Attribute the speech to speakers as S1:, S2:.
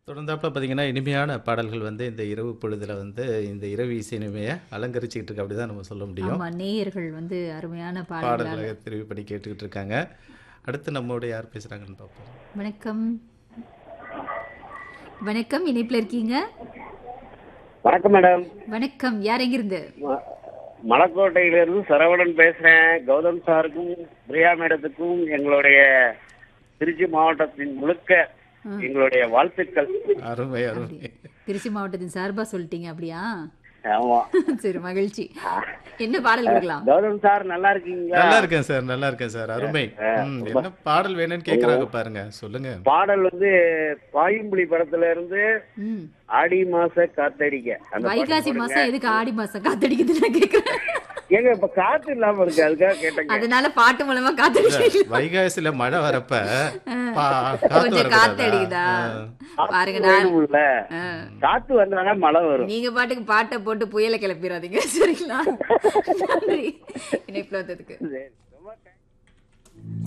S1: தொடர்ந்தாப்புல பார்த்தீங்கன்னா, இனிமையான பாடல்கள் வந்து இந்த இரவு பொழுதில வந்து இந்த இரவு இசை இனிமைய அலங்கரிச்சுக்கிட்டு இருக்கு. அப்படிதான் நம்ம சொல்ல முடியும்.
S2: ஆமா. நேயர்கள் வந்து அருமையான
S1: பாடல்கள
S2: பாடல்களால
S1: தெரிவு பண்ணி கேட்டுக்கிட்டு இருக்காங்க. அடுத்து நம்மோட யார் பேசுறாங்கன்னு பார்ப்போம்.
S2: வணக்கம். வணக்கம். இணைப்பில இருக்கீங்க?
S3: வணக்கம் மேடம்
S2: வணக்கம். யார் எங்கிருந்து?
S3: ம- மலக்கோட்டையிலிருந்து சரவணன் பேசுறேன் கௌதம் சாருக்கும் பிரியா மேடத்துக்கும் எங்களுடைய திருச்சி மாவட்டத்தின் முழுக்க எங்களுடைய வாழ்த்துக்கள்
S1: அருமை, அருமை.
S2: திருச்சி மாவட்டத்தின் சார்பா சொல்லிட்டீங்க அப்படியா?
S3: ஆமா
S2: சரி மகிழ்ச்சி. என்ன பாடல் கொடுக்கலாம்?
S3: கௌதம் சார் நல்லா இருக்கீங்களா
S1: நல்லா இருக்கேன் சார், நல்லா இருக்கேன் சார். அருமை. ம், என்ன பாடல் வேணும்னு கேட்குறாங்க பாருங்க. சொல்லுங்க.
S3: பாடல் வந்து பாயும்புலி படத்துல இருந்து
S2: ம்.
S3: ஆடி மாச காத்தடிக்க அந்த பாட்டு
S2: வைகாசி
S3: போடுங்க.
S2: மாசம் எதுக்கு ஆடி மாசம் காத்தடிக்குதுன்னு நான் கேக்குறேன்.
S3: ஏங்க இப்ப காத்து இல்லாம இருக்கு அதுக்காக கேட்டேங்க
S2: அதனால பாட்டு மூலமா காத்தடிக்கிறீங்க.
S1: வைகாசில மழை வரப்ப பா- காத்து
S2: கொஞ்சம் காத்து
S1: வரக்கூடாதா?
S2: அடிக்குதா?
S1: ஆ.
S2: பாருங்க நான்
S3: வேணும்ல
S2: ஆ.
S3: காத்து வந்தாதான் மழை வரும்
S2: நீங்க பாட்டுக்கு பாட்டை போட்டு புயலை கிளப்பிடாதீங்க சரிங்களா நன்றி இணைப்புல வந்ததுக்கு
S3: சரி.